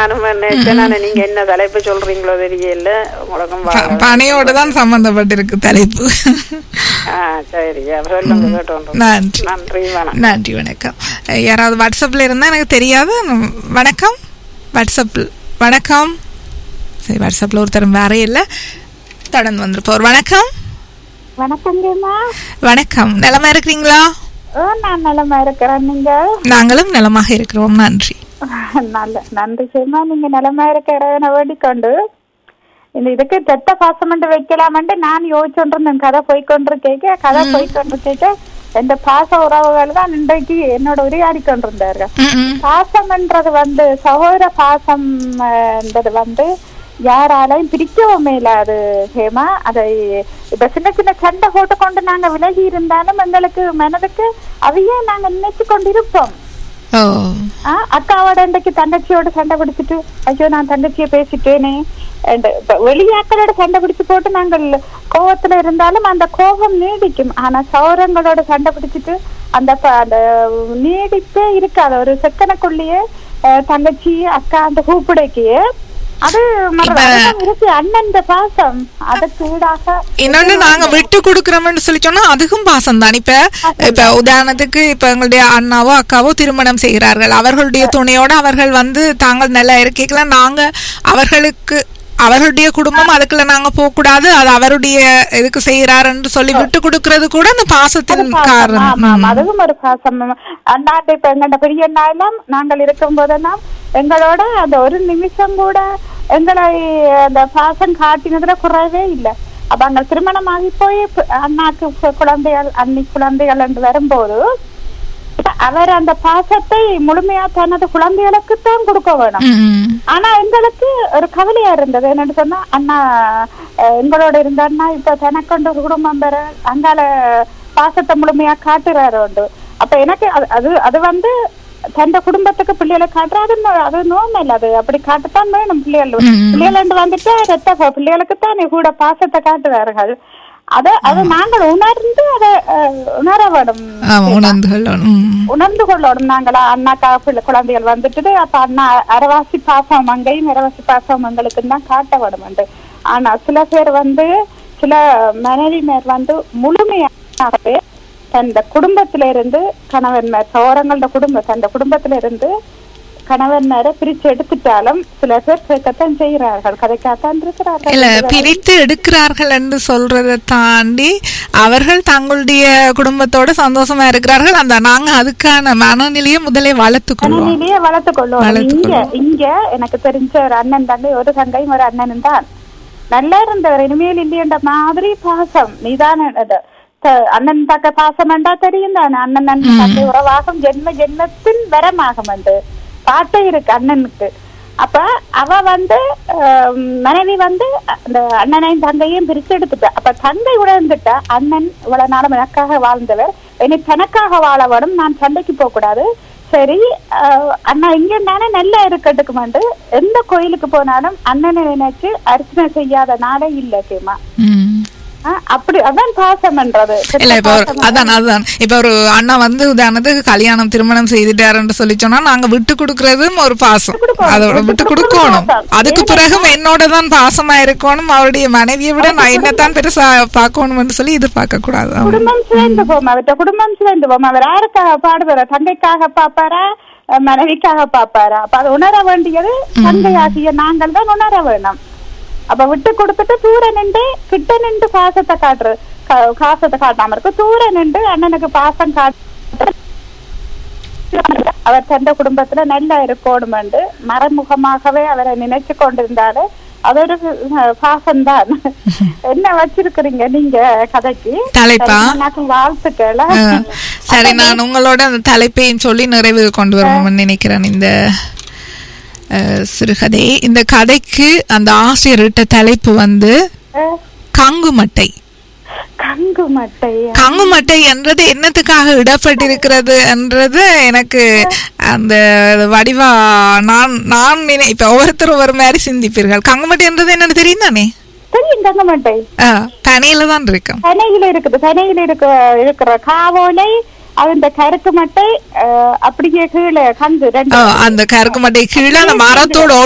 நானும் நினைச்சேன் நானு நீங்க என்ன தலைப்பு சொல்றீங்களோ தெரியல உங்களுக்கும் ப- வாழ்க. பனையோடு தான் சம்பந்தப்பட்டிருக்கு தலைப்பு ஆ சரி சொல்லுங்க கேட்டோம் நன்றி நன்றி வணக்கம் நன்றி வணக்கம் அஹ் யாராவது வாட்ஸ்அப்பில் இருந்தால் எனக்கு தெரியாது நம்- வணக்கம் வாட்ஸ்அப்பில் வணக்கம் சரி வாட்ஸ்அப்பில் ஒருத்தரும் வேற இல்லை தொடர்ந்து வந்திருப்போர் வணக்கம் வணக்கங்கம்மா வணக்கம் நலமா இருக்கிறீங்களா ஓ நான் நலமா இருக்கிறேன் நீங்க நாங்களும் நலமாக இருக்கிறோம் நன்றி நல்ல நன்றி செய்மா நீங்க நலமா இருக்கிறத வேண்டிக்கொண்டு இந்த இதுக்கு தெத்த பாசமெண்ட் வைக்கலாமன்ட்டு நான் யோசிச்சுருந்தேன் கதை போய்கொண்டு கேட்க கதை போய்கொண்டு கேட்க இந்த பாச உறவுகள் தான் இன்றைக்கு என்னோட உரையாடி கொண்டிருந்தார்கள் ம், ம். பாசம்ன்றது வந்து சகோதர பாசம் அஹ், என்றது வந்து யாராலையும் பிரிக்கவும் மேலாது ஹேமா அதை இப்ப சின்ன சின்ன சண்டை போட்டுக்கொண்டு நாங்க விலகி இருந்தாலும் எங்களுக்கு மனதுக்கு அதையே நாங்க நினைச்சு கொண்டிருப்போம் ஓ ஆ, அக்காவோட இன்றைக்கு தங்கச்சியோட சண்டை பிடிச்சிட்டு ஐயோ நான் தங்கச்சியை பேசிட்டேனே and இப்ப வெளியாக்களோட சண்டை பிடிச்சு போட்டு நாங்கள் கோவத்துல இருந்தாலும் அந்த கோபம் நீடிக்கும் ஆனா சௌரங்களோட சண்டை பிடிச்சிட்டு அந்த ப- அந்த நீடிப்பே இருக்காது ஒரு செக்கனுக்குள்ளேயே அஹ், தங்கச்சி அக்கா அந்த கூப்பிடைக்கு அது மற- இப்ப- அதுதான் இருக்கு அண்ணன் பாசம் அதுக்கு ஈடாக இன்னொன்னு நாங்க விட்டு கொடுக்கறோம்னு சொல்லி சொன்னா அதுக்கும் பாசம் தான் இப்ப இப்ப உதாரணத்துக்கு இப்ப எங்களுடைய அண்ணாவோ அக்காவோ திருமணம் செய்கிறார்கள் அவர்களுடைய துணையோட அவர்கள் வந்து தாங்கள் நல்லா இருக்கீங்களா நாங்க அவர்களுக்கு அவர்களுடைய குடும்பம் அதுக்குள்ள நாங்க போக கூடாது அது அவருடைய இதுக்கு செய்யறாருன்னு சொல்லி விட்டு கொடுக்கறது கூட அந்த பாசத்தின் ஆமா காரணம் ஆமா அதுவும் ஒரு பாசம் அண்ணாட்ட இப்ப எங்கள்ட பெரிய அண்ணாலாம் நாங்கள் இருக்கும் போதெல்லாம் எங்களோட அந்த ஒரு நிமிஷம் கூட எங்களை அந்த பாசம் காட்டினதுல குறையவே இல்லை அப்ப அங்க திருமணம் ஆகி போய் ப- அண்ணாக்கு கு- குழந்தைகள் அன்னி குழந்தைகள் என்று வரும்போது அவர் அந்த பாசத்தை முழுமையா தனது குழந்தைகளுக்கு தான் கொடுக்க வேணும் ம். ஆனா எங்களுக்கு ஒரு கவலையா இருந்தது என்னன்னு சொன்னா அண்ணா அஹ், எங்களோட இருந்த அண்ணா இப்ப தனக்கொண்டு ஒரு குடும்பம் பெற அங்கால பாசத்தை முழுமையா காட்டுறாரு உண்டு அப்ப எனக்கு அது- அது அது வந்து தந்த குடும்பத்துக்கு பிள்ளைகளை காட்டுற அது நோ- அது நோமல் அது அப்படி காட்டத்தான் வேணும் பிள்ளைகள் பிள்ளைகள் வந்துட்டு ரத்த ப- பிள்ளைகளுக்கு தான் கூட பாசத்தை காட்டுறார்கள் அத அதை நாங்கள் உணர்ந்து அதை அஹ், உணர வேணும் ஆமா உணர்ந்து கொள்ளணும் ம். உணர்ந்து கொள்ளணும் நாங்களா அண்ணாக்கா பிள்ளை குழந்தைகள் வந்துட்டு அப்ப அண்ணா அரவாசி பாசம் அங்கேயும் அரவாசி பாசம் எங்களுக்கு தான் காட்ட வேணும் ஆனா சில பேர் வந்து சில மனைவிமார் வந்து முழுமையாகவே தந்த குடும்பத்தில இருந்து கணவன்மார் சோரங்களோட குடும்பம் தந்த குடும்பத்தில இருந்து கணவன்மாரை பிரிச்சு எடுத்துட்டாலும் சில பேர் கேட்கத்தான் செய்கிறார்கள் கதைக்காத்தான் இருக்கிறார்கள் இல்ல பிரித்து எடுக்கிறார்கள் என்று சொல்றதை தாண்டி அவர்கள் தங்களுடைய குடும்பத்தோட சந்தோஷமா இருக்கிறார்கள் அந்த நாங்க அதுக்கான மனநிலையை முதலே வளர்த்துக் கொள்வோம் மனநிலையே வளர்த்து கொள்ளும் வளர்த்துக் இங்க இங்க எனக்கு தெரிஞ்ச ஒரு அண்ணன் தங்கை ஒரு தங்கையும் ஒரு அண்ணனும் தான் நல்லா இருந்தவர் இனிமேல் இல்லையன்ற மாதிரி பாசம் நீதான் அது, த- அண்ணன் தக்க பாசம் என்றா தெரியும் தானே அண்ணன் அண்ணன் தங்கை உறவாகும் ஜென்ம ஜென்மத்தின் வரமாகும் என்று பாட்டே இருக்கு அண்ணனுக்கு அப்ப அவ வந்து ஆம், மனைவி வந்து அந்த அண்ணனையும் தங்கையும் பிரிச்சு எடுத்துட்டா அப்ப தங்கை உணர்ந்துட்டா அண்ணன் இவ்வளவு நாளும் எனக்காக வாழ்ந்தவர் இனி தனக்காக வாழ வேணும் நான் சண்டைக்கு போக கூடாது சரி ஆஹ், அண்ணா இங்க தானே நல்லா இருக்கட்டுக்குமாண்டு எந்த கோயிலுக்கு போனாலும் அண்ணனை நினைச்சு அர்ச்சனை செய்யாத நாடே இல்ல கேமா ம். அப்படி அதான் பாசம்ன்றது இல்ல இப்ப ஒரு அதான் அதான் இப்ப ஒரு அண்ணா வந்து உதாரணத்துக்கு கல்யாணம் திருமணம் செய்துட்டாருன்னு சொல்லி சொன்னா நாங்க விட்டு கொடுக்கறதும் ஒரு பாசம் அதோட விட்டு கொடுக்கணும் அதுக்கு பிறகும் என்னோட தான் பாசமா இருக்கணும் அவருடைய மனைவியை விட நான் என்னத்தான் பெருசா பார்க்கணும்னு சொல்லி எதிர்பார்க்க கூடாது ஆமா. குடும்பம் சிதைந்து போமா அவர்கிட்ட குடும்பம் சிதைந்து போமா அவர் யாருக்காக பாடுவாரா தங்கைக்காக பாப்பாரா அஹ் மனைவிக்காக பாப்பாரா அப்ப அது உணர வேண்டியது தங்கையாகிய நாங்கள் தான் உணர வேணும் அப்ப விட்டு கொடுத்துட்டு தூர நின்று கிட்ட நின்று பாசத்தை காட்டுற கா- பாசத்தை காட்டாம இருக்கு தூர நின்று அண்ணனுக்கு பாசம் காட்டு அவர் தந்த குடும்பத்துல நல்லா இருக்கணுமென்று மறைமுகமாகவே அவரை நினைச்சு கொண்டிருந்தாரு அது ஒரு பாசம்தான் என்ன வச்சிருக்கிறீங்க நீங்க கதைக்கு தலைப்பா? எனக்கு வாழ்த்துக்கள் ஆ. சரி நான் உங்களோட அந்த தலைப்பையும் சொல்லி நிறைவு கொண்டு வரணும்னு நினைக்கிறேன் இந்த அஹ், சிறுகதை இந்த கதைக்கு அந்த ஆசிரியர்கிட்ட தலைப்பு வந்து அஹ், கங்குமட்டை கங்கு மட்டை கங்குமட்டை என்றது என்னத்துக்காக இடப்பட்டிருக்கிறது என்றது எனக்கு அந்த வடிவா நான் நான் நினை இப்ப ஒவ்வொருத்தரும் ஒரு மாதிரி சிந்திப்பீர்கள் கங்குமட்டை என்றது என்னன்னு தெரியும் தானே தெரியும் கங்கு மட்டை ஆ, பனையில தான் இருக்கும் பனையில இருக்குது பனையில இருக்க இருக்கிற காவோலை அந்த கருக்கு மட்டை அஹ், அப்படியே கீழே கந்து ஆ, ரெண்டு அந்த கருக்கு மட்டை கீழே அந்த மரத்தோட